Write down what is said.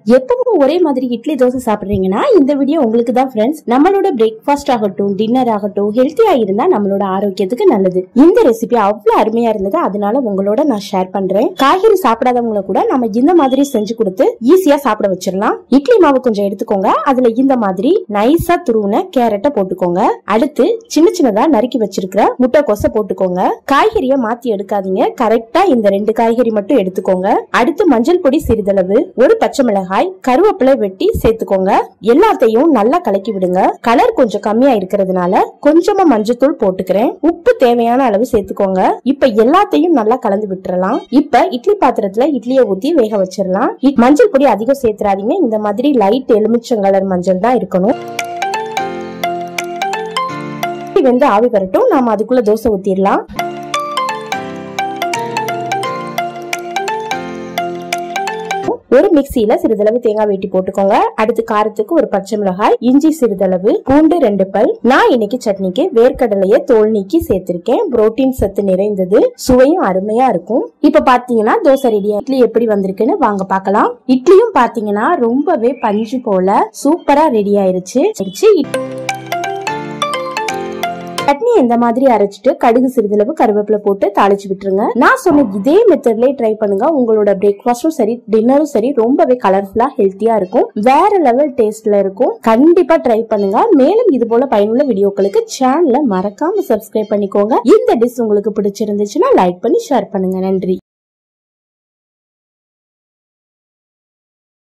எப்பவும் ஒரே மாதிரி இட்லி தோசை சாப்பிடுறீங்கன்னா இந்த வீடியோ உங்களுக்கு தான் ஃப்ரெண்ட்ஸ் நம்மளோட பிரேக்ஃபாஸ்ட் ஆகட்டும் டின்னர் ஆகட்டும் ஹெல்த்தியா இருந்தா நம்மளோட ஆரோக்கியத்துக்கு நல்லது இந்த ரெசிபி அவ்வளவு அருமையா இருந்தது அதனால உங்களோட நான் ஷேர் பண்றேன் காய்கறி சாப்பிடாதவங்கள கூட நம்ம இந்த மாதிரி செஞ்சு கொடுத்து ஈஸியா சாப்பிட வச்சிடலாம் இட்லி மாவு கொஞ்சம் எடுத்துக்கோங்க அதுல இந்த மாதிரி நைஸா துருவின கேரட்டை போட்டுக்கோங்க அடுத்து சின்ன சின்னதா நறுக்கி வச்சிருக்கிற முட்டைக்கோசை போட்டுக்கோங்க காய்கறிய மாத்தி எடுக்காதீங்க கரெக்டா இந்த ரெண்டு காய்கறி மட்டும் எடுத்துக்கோங்க அடுத்து மஞ்சள் பொடி சிறிதளவு ஒரு பச்சை மிளகாய் கருவேப்பிலை வெட்டி சேர்த்துக்கோங்க எல்லாத்தையும் நல்லா கலக்கி விடுங்க கலர் கொஞ்சம் கம்மியா இருக்கிறதுனால கொஞ்சமா மஞ்சத்தூள் போட்டுக்கிறேன் உப்பு தேவையான அளவு சேர்த்துக்கோங்க இப்ப எல்லாத்தையும் நல்லா கலந்து விட்டுறலாம் இப்ப இட்லி பாத்திரத்துல இட்லியை ஊத்தி வேக வச்சிடலாம் இ- மஞ்சள் பொடி அதிகம் சேர்த்துறாதீங்க இந்த மாதிரி லைட் எலுமிச்சம் கலர் மஞ்சள் தான் இருக்கணும் இட்லி வெந்து ஆவி வரட்டும் நாம அதுக்குள்ள தோசை ஊத்திடலாம் ஒரு மிக்சியில சிறிதளவு தேங்காய் வெட்டி போட்டுக்கோங்க அடுத்து காரத்துக்கு ஒரு பச்சை மிளகாய் இஞ்சி சிறிதளவு பூண்டு ரெண்டு பல் நான் இன்னைக்கு சட்னிக்கு வேர்க்கடலைய தோல் நீக்கி சேர்த்திருக்கேன் புரோட்டீன் சத்து நிறைந்தது சுவையும் அருமையா இருக்கும் இப்ப பாத்தீங்கன்னா தோசை ரெடி இட்லி எப்படி வந்திருக்குன்னு வாங்க பார்க்கலாம் இட்லியும் பாத்தீங்கன்னா ரொம்பவே பஞ்சு போல சூப்பரா ரெடி ஆயிருச்சு ஆயிருச்சு. சட்னி இந்த மாதிரி அரைச்சிட்டு கடுகு சிறிதளவு கருவேப்பிலை போட்டு தாளிச்சு விட்டுருங்க நான் சொன்ன இதே மெத்தட்லயே ட்ரை பண்ணுங்க உங்களோட பிரேக்ஃபாஸ்டும் சரி டின்னரும் சரி ரொம்பவே கலர்ஃபுல்லா ஹெல்த்தியா இருக்கும் வேற லெவல் டேஸ்ட்ல இருக்கும் கண்டிப்பா ட்ரை பண்ணுங்க மேலும் இது போல பயனுள்ள வீடியோக்களுக்கு சேனலை மறக்காம சப்ஸ்கிரைப் பண்ணிக்கோங்க இந்த டிஷ் உங்களுக்கு பிடிச்சிருந்துச்சுன்னா லைக் பண்ணி ஷேர் பண்ணுங்க நன்றி